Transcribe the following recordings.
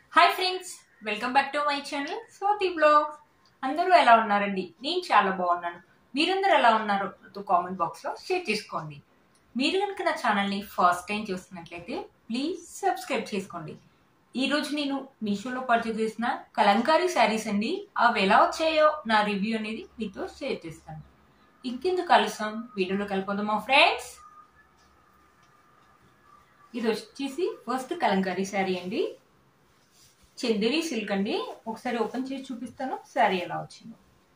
hi friends welcome back to my channel Swathi vlogs అందరూ ఎలా ఉన్నారండి నేను చాలా బాగున్నాను మీరందరూ ఎలా ఉన్నారు కామెంట్ బాక్స్ లో షేర్ చేసుకోండి మీరు కనుక నా ఛానల్ ని ఫస్ట్ టైం చూస్తున్నట్లయితే ప్లీజ్ సబ్స్క్రైబ్ చేసుకోండి ఈ రోజు నేను మీషోలో పర్చేస్ చేసిన కలంకారీ శారీస్ అండి అవి ఎలా వచ్చాయో నా రివ్యూ అనేది మీతో షేర్ చేస్తాను ఇంకెందుకు కలుసాం వీడియోలో కలిపోదాం మా ఫ్రెండ్స్ ఇది వచ్చేసి ఫస్ట్ కలంకారీ శారీ అండి చందేరి సిల్క్ అండి ఒకసారి ఓపెన్ చేసి చూపిస్తాను శారీ ఎలా వచ్చిందో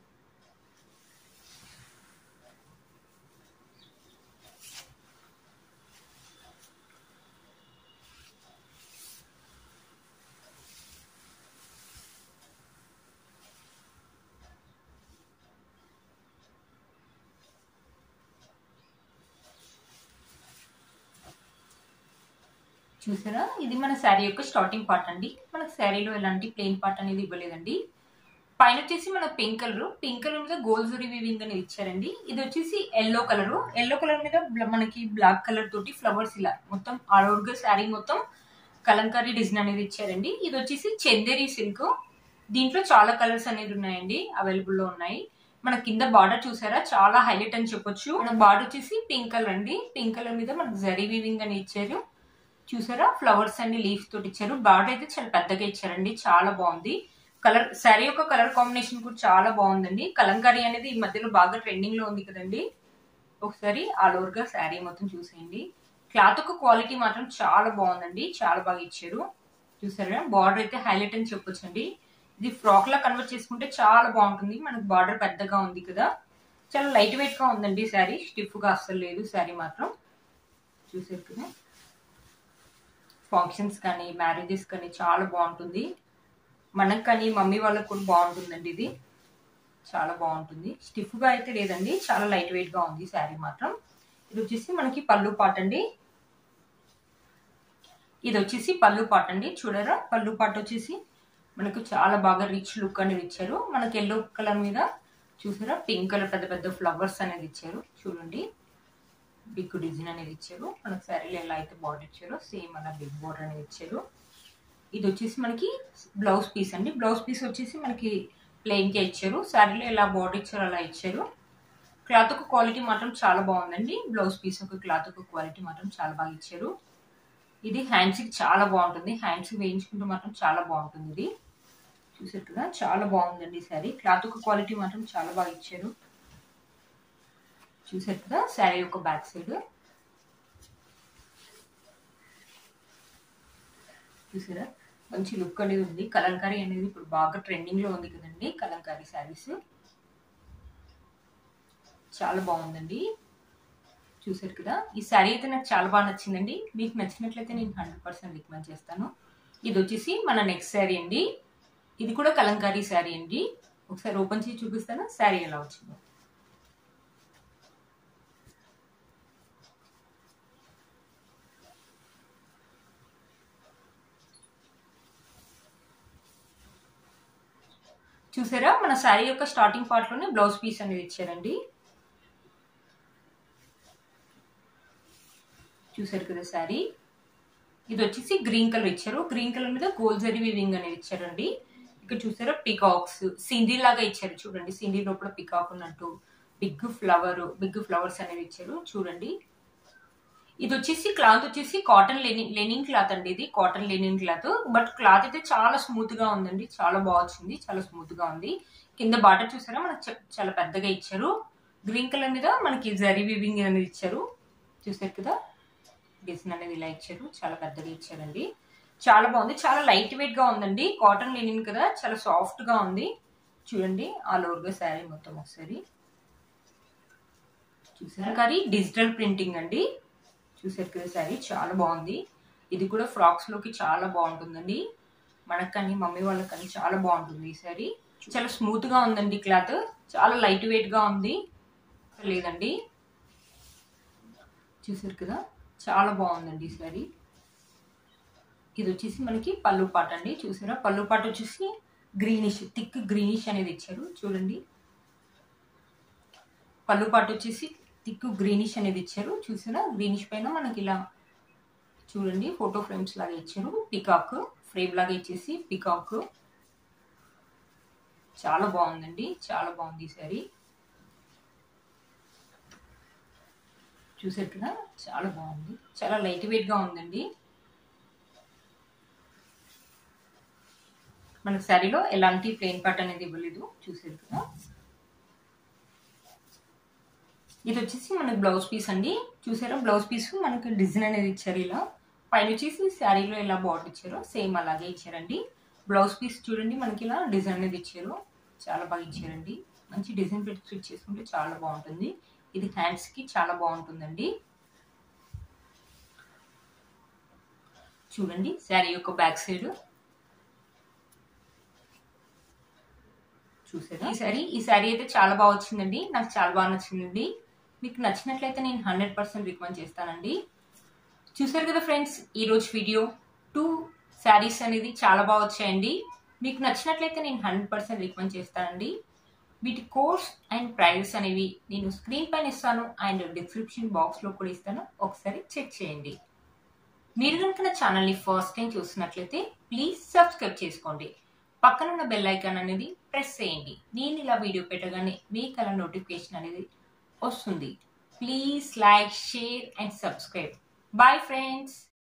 చూసారా ఇది మన శారీ యొక్క స్టార్టింగ్ పార్ట్ అండి మనకు శారీలో ఎలాంటి ప్లెయిన్ పార్ట్ అనేది ఇవ్వలేదండి పైన వచ్చేసి మన పింక్ కలర్ పింక్ కలర్ మీద గోల్డ్ జరీ వీవింగ్ అనేది ఇచ్చారండి ఇది వచ్చేసి ఎల్లో కలర్ ఎల్లో కలర్ మీద బ్ల- మనకి బ్లాక్ కలర్ తోటి ఫ్లవర్స్ ఇలా మొత్తం ఆల్ ఓవర్ గా శారీ మొత్తం కలంకారీ డిజైన్ అనేది ఇచ్చారండి ఇది వచ్చేసి చందేరి సిల్క్ దీంట్లో చాలా కలర్స్ అనేది ఉన్నాయండి అవైలబుల్ లో ఉన్నాయి మన కింద బార్డర్ చూసారా చాలా హైలైట్ అని చెప్పొచ్చు మన బార్డర్ వచ్చేసి పింక్ కలర్ అండి పింక్ కలర్ మీద మనకు జరీ వీవింగ్ అని ఇచ్చారు చూసారా ఫ్లవర్స్ అన్ని లీఫ్ తోటి ఇచ్చారు బార్డర్ అయితే చాలా పెద్దగా ఇచ్చారండి చాలా బాగుంది కలర్ శారీ యొక్క కలర్ కాంబినేషన్ కూడా చాలా బాగుందండి కలంకారీ అనేది ఈ మధ్యలో బాగా ట్రెండింగ్ లో ఉంది కదండి ఒకసారి ఆల్ ఓవర్ గా శారీ మొత్తం చూసేయండి క్లాత్ యొక్క క్వాలిటీ మాత్రం చాలా బాగుందండి చాలా బాగా ఇచ్చారు చూసారా బార్డర్ అయితే హైలైట్ అని చెప్పొచ్చండి ఇది ఫ్రాక్ లా కన్వర్ట్ చేసుకుంటే చాలా బాగుంటుంది మనకు బార్డర్ పెద్దగా ఉంది కదా చాలా లైట్ వెయిట్ గా ఉందండి శారీ స్టిఫ్ గా అస్సలు లేదు శారీ మాత్రం చూసారు కదా ఫంక్షన్స్ కానీ మ్యారేజెస్ కానీ చాలా బాగుంటుంది మనకు కానీ మమ్మీ వాళ్ళకి కూడా బాగుంటుందండి ఇది చాలా బాగుంటుంది స్టిఫ్ గా అయితే లేదండి చాలా లైట్ వెయిట్ గా ఉంది శారీ మాత్రం ఇది వచ్చేసి మనకి పళ్ళు పాట అండి ఇది వచ్చేసి పళ్ళు పాట అండి చూడరా పళ్ళు పాట వచ్చేసి మనకు చాలా బాగా రిచ్ లుక్ అనేది ఇచ్చారు మనకి ఎల్లో కలర్ మీద చూసారా పింక్ కలర్ పెద్ద పెద్ద ఫ్లవర్స్ అనేది ఇచ్చారు చూడండి బిగ్ డిజైన్ అనేది ఇచ్చారు మనకు శారీలో ఎలా అయితే బార్డర్ ఇచ్చారో సేమ్ అలా బిగ్ బార్డర్ అనేది ఇచ్చారు ఇది వచ్చేసి మనకి బ్లౌజ్ పీస్ అండి బ్లౌజ్ పీస్ వచ్చేసి మనకి ప్లెయిన్ గా ఇచ్చారు శారీలో ఎలా బార్డర్ ఇచ్చారో అలా ఇచ్చారు క్లాత్ యొక్క క్వాలిటీ మాత్రం చాలా బాగుందండి బ్లౌజ్ పీస్ యొక్క క్లాత్ యొక్క క్వాలిటీ మాత్రం చాలా బాగా ఇచ్చారు ఇది హ్యాండ్స్ కి చాలా బాగుంటుంది హ్యాండ్స్ వేయించుకుంటే మాత్రం చాలా బాగుంటుంది ఇది చూసారు కదా చాలా బాగుందండి శారీ క్లాత్ యొక్క క్వాలిటీ మాత్రం చాలా బాగా ఇచ్చారు చూసారు కదా శారీ యొక్క బ్యాక్ సైడ్ చూసారా మంచి లుక్ అనేది ఉంది కలంకారీ అనేది ఇప్పుడు బాగా ట్రెండింగ్ లో ఉంది కదండి కలంకారీ శారీస్ చాలా బాగుందండి చూసారు కదా ఈ శారీ అయితే నాకు చాలా బాగా నచ్చిందండి మీకు నచ్చినట్లయితే నేను హండ్రెడ్ పర్సెంట్ రికమెండ్ చేస్తాను ఇది వచ్చేసి మన నెక్స్ట్ శారీ అండి ఇది కూడా కలంకారీ శారీ అండి ఒకసారి ఓపెన్ చేసి చూపిస్తాను శారీ ఎలా వచ్చిందో చూసారా మన శారీ యొక్క స్టార్టింగ్ పార్ట్ లోనే బ్లౌజ్ పీస్ అనేది ఇచ్చారండి చూసారు కదా శారీ ఇది వచ్చేసి గ్రీన్ కలర్ ఇచ్చారు గ్రీన్ కలర్ మీద గోల్డ్ జరీ వివింగ్ అనేది ఇచ్చారండి ఇక్కడ చూసారా పికాక్స్ సింధీ లాగా ఇచ్చారు చూడండి సింధీ లోపల పికాక్ ఉన్నట్టు బిగ్ ఫ్లవర్ బిగ్ ఫ్లవర్స్ అనేది ఇచ్చారు చూడండి ఇది వచ్చేసి క్లాత్ వచ్చేసి కాటన్ లెనిన్ లెనిన్ క్లాత్ అండి ఇది cotton linen cloth but cloth అయితే చాలా స్మూత్ గా ఉందండి చాలా బాగా వచ్చింది చాలా స్మూత్ గా ఉంది కింద బార్డర్ చూసారా మనకు చ- చాలా పెద్దగా ఇచ్చారు గ్రీన్ కలర్ మీద మనకి జరీ వివింగ్ అనేది ఇచ్చారు చూసారు కదా డిజైన్ అనేది ఇలా ఇచ్చారు చాలా పెద్దగా ఇచ్చారండి చాలా బాగుంది చాలా లైట్ వెయిట్ గా ఉందండి కాటన్ లెనిన్ కదా చాలా సాఫ్ట్ గా ఉంది చూడండి ఆల్ ఓవర్ గా శారీ మొత్తం ఒకసారి చూసారు కానీ డిజిటల్ ప్రింటింగ్ అండి చూసారు కదా శారీ చాలా బాగుంది ఇది కూడా ఫ్రాక్స్ లోకి చాలా బాగుంటుందండి మనకు కానీ మమ్మీ వాళ్ళకి కానీ చాలా బాగుంటుంది ఈ శారీ చాలా స్మూత్ గా ఉందండి క్లాత్ చాలా లైట్ వెయిట్ గా ఉంది లేదండి చూసారు కదా చాలా బాగుందండి ఈ శారీ ఇది వచ్చేసి మనకి పళ్ళు పాట అండి చూసారా పళ్ళు పాట వచ్చేసి గ్రీనిష్ థిక్ గ్రీనిష్ అనేది ఇచ్చారు చూడండి పళ్ళు పాట వచ్చేసి థిక్ గ్రీనిష్ అనేది ఇచ్చారు చూసారా గ్రీనిష్ పైన మనకి ఇలా చూడండి ఫోటో ఫ్రేమ్స్ లాగా ఇచ్చారు పికాక్ ఫ్రేమ్ లాగా ఇచ్చేసి పికాక్ చాలా బాగుందండి చాలా బాగుంది ఈ శారీ చూసారు కదా చాలా బాగుంది చాలా లైట్ వెయిట్ గా ఉందండి మనకు శారీలో ఎలాంటి ప్లెయిన్ పార్ట్ అనేది ఇవ్వలేదు చూసారు కదా ఇది వచ్చేసి మనకి బ్లౌజ్ పీస్ అండి చూసారా బ్లౌజ్ పీస్ మనకి డిజైన్ అనేది ఇచ్చారు ఇలా పైన వచ్చేసి శారీలో ఎలా బార్డర్ ఇచ్చారో సేమ్ అలాగే ఇచ్చారండి బ్లౌజ్ పీస్ చూడండి మనకి ఇలా డిజైన్ అనేది ఇచ్చారు చాలా బాగా ఇచ్చారండి మంచి డిజైన్ పెట్టి స్టిచ్ చేసుకుంటే చాలా బాగుంటుంది ఇది హ్యాండ్స్ కి చాలా బాగుంటుందండి చూడండి శారీ యొక్క బ్యాక్ సైడ్ చూసారా ఈ శారీ ఈ శారీ అయితే చాలా బాగా వచ్చిందండి నాకు చాలా బాగా నచ్చిందండి మీకు నచ్చినట్లయితే నేను హండ్రెడ్ పర్సెంట్ రికమెండ్ చేస్తానండి చూసారు కదా ఫ్రెండ్స్ ఈ రోజు వీడియో టూ శారీస్ అనేది చాలా బాగా వచ్చాయండి మీకు నచ్చినట్లయితే నేను హండ్రెడ్ పర్సెంట్ రికమెండ్ చేస్తానండి వీటి కోర్స్ అండ్ ప్రైజెస్ అనేవి నేను స్క్రీన్ పైన ఇస్తాను అండ్ డిస్క్రిప్షన్ బాక్స్లో కూడా ఇస్తాను ఒకసారి చెక్ చేయండి మీరు కనుక నా ఛానల్ని ఫస్ట్ టైం చూస్తున్నట్లయితే ప్లీజ్ సబ్స్క్రైబ్ చేసుకోండి పక్కన ఉన్న బెల్ ఐకాన్ అనేది ప్రెస్ చేయండి నేను ఇలా వీడియో పెట్టగానే మీకు అలా నోటిఫికేషన్ అనేది వస్తుంది please like share and subscribe bye friends